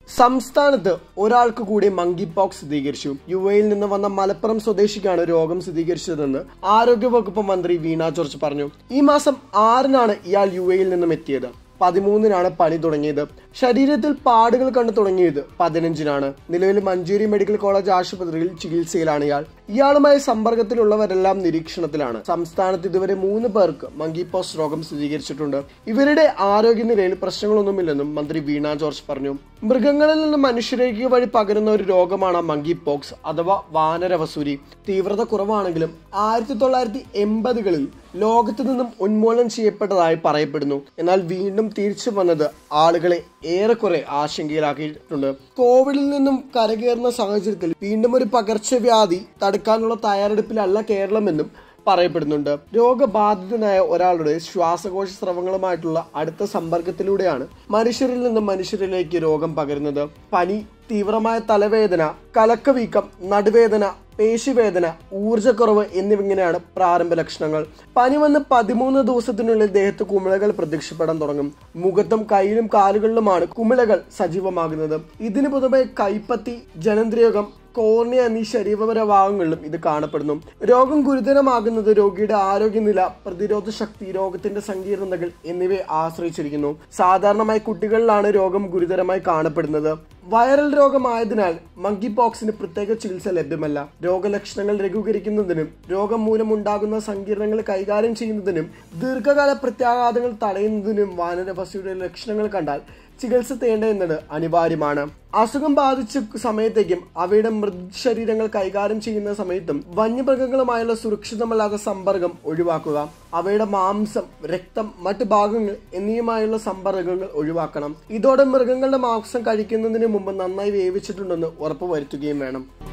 സംസ്ഥാനത്ത് ഒരാൾക്ക് കൂടി മങ്കി പോക്സ് സ്ഥിരീകരിച്ചു യു എയിൽ നിന്ന് വന്ന മലപ്പുറം സ്വദേശിക്കാണ് രോഗം സ്ഥിരീകരിച്ചതെന്ന് ആരോഗ്യവകുപ്പ് മന്ത്രി വീണ ജോർജ് പറഞ്ഞു ഈ മാസം ആറിനാണ് ഇയാൾ യു എയിൽ നിന്നും എത്തിയത് പതിമൂന്നിനാണ് പനി തുടങ്ങിയത് ശരീരത്തിൽ പാടുകൾ കണ്ടു തുടങ്ങിയത് പതിനഞ്ചിനാണ് നിലവിൽ മഞ്ചേരി മെഡിക്കൽ കോളേജ് ആശുപത്രിയിൽ ചികിത്സയിലാണ് ഇയാൾ ഇയാളുമായി സമ്പർക്കത്തിലുള്ളവരെല്ലാം നിരീക്ഷണത്തിലാണ് സംസ്ഥാനത്ത് ഇതുവരെ മൂന്ന് പേർക്ക് മങ്കി പോക്സ് രോഗം സ്ഥിരീകരിച്ചിട്ടുണ്ട് ഇവരുടെ ആരോഗ്യനിലയിൽ പ്രശ്നങ്ങളൊന്നുമില്ലെന്നും മന്ത്രി വീണ ജോർജ് പറഞ്ഞു മൃഗങ്ങളിൽ നിന്ന് മനുഷ്യരേക്ക് വഴി പകരുന്ന ഒരു രോഗമാണ് മങ്കി പോക്സ് അഥവാ വാനരവസൂരി തീവ്രത കുറവാണെങ്കിലും ആയിരത്തി തൊള്ളായിരത്തി എൺപതുകളിൽ ലോകത്തു നിന്നും ഉന്മൂലനം ചെയ്യപ്പെട്ടതായി പറയപ്പെടുന്നു എന്നാൽ വീണ്ടും തിരിച്ചു വന്നത് ആളുകളെ ഏറെക്കുറെ ആശങ്കയിലാക്കിയിട്ടുണ്ട് കോവിഡിൽ നിന്നും കരകയറുന്ന സാഹചര്യത്തിൽ വീണ്ടും ഒരു പകർച്ചവ്യാധി തടുക്കാനുള്ള തയ്യാറെടുപ്പിലല്ല കേരളമെന്നും പറയപ്പെടുന്നുണ്ട് രോഗബാധിതനായ ഒരാളുടെ ശ്വാസകോശ സ്രവങ്ങളുമായിട്ടുള്ള അടുത്ത സമ്പർക്കത്തിലൂടെയാണ് മനുഷ്യരിൽ നിന്നും മനുഷ്യരിലേക്ക് രോഗം പകരുന്നത് പനി തീവ്രമായ തലവേദന കലക്കവീക്കം നടുവേദന പേശിവേദന ഊർജ്ജക്കുറവ് എന്നിവങ്ങനെയാണ് പ്രാരംഭ ലക്ഷണങ്ങൾ പനി വന്ന് പതിമൂന്ന് ദിവസത്തിനുള്ളിൽ ദേഹത്ത് കുമിളകൾ പ്രത്യക്ഷപ്പെടാൻ തുടങ്ങും മുഖത്തും കയ്യിലും കാലുകളിലുമാണ് കുമിളകൾ സജീവമാകുന്നത് ഇതിന് പൊതുവെ കൈപ്പത്തി ജനന്ദ്രിയോഗം കോർണിയ എന്നീ ശരീരപര ഭാഗങ്ങളിലും ഇത് കാണപ്പെടുന്നു രോഗം ഗുരുതരമാകുന്നത് രോഗിയുടെ ആരോഗ്യനില പ്രതിരോധ ശക്തി രോഗത്തിന്റെ സങ്കീർണതകൾ എന്നിവയെ ആശ്രയിച്ചിരിക്കുന്നു സാധാരണമായി കുട്ടികളിലാണ് രോഗം ഗുരുതരമായി കാണപ്പെടുന്നത് വൈറൽ രോഗമായതിനാൽ മങ്കി പോക്സിന് പ്രത്യേക ചികിത്സ ലഭ്യമല്ല രോഗലക്ഷണങ്ങൾ ലഘൂകരിക്കുന്നതിനും രോഗം മൂലമുണ്ടാകുന്ന സങ്കീർണങ്ങൾ കൈകാര്യം ചെയ്യുന്നതിനും ദീർഘകാല പ്രത്യാഘാതങ്ങൾ തടയുന്നതിനും വാനരപസിയുടെ ലക്ഷണങ്ങൾ കണ്ടാൽ ചികിത്സ തേണ്ടേണ്ടത് അനിവാര്യമാണ് അസുഖം ബാധിച്ച സമയത്തേക്കും അവയുടെ മൃതശരീരങ്ങൾ കൈകാര്യം ചെയ്യുന്ന സമയത്തും വന്യമൃഗങ്ങളുമായുള്ള സുരക്ഷിതമല്ലാത്ത സമ്പർക്കം ഒഴിവാക്കുക അവയുടെ മാംസം രക്തം മറ്റു ഭാഗങ്ങൾ എന്നിവയുമായുള്ള സമ്പർക്കങ്ങൾ ഒഴിവാക്കണം ഇതോടെ മൃഗങ്ങളുടെ മാംസം കഴിക്കുന്നതിന് മുമ്പ് നന്നായി വേവിച്ചിട്ടുണ്ടെന്ന് ഉറപ്പുവരുത്തുകയും വേണം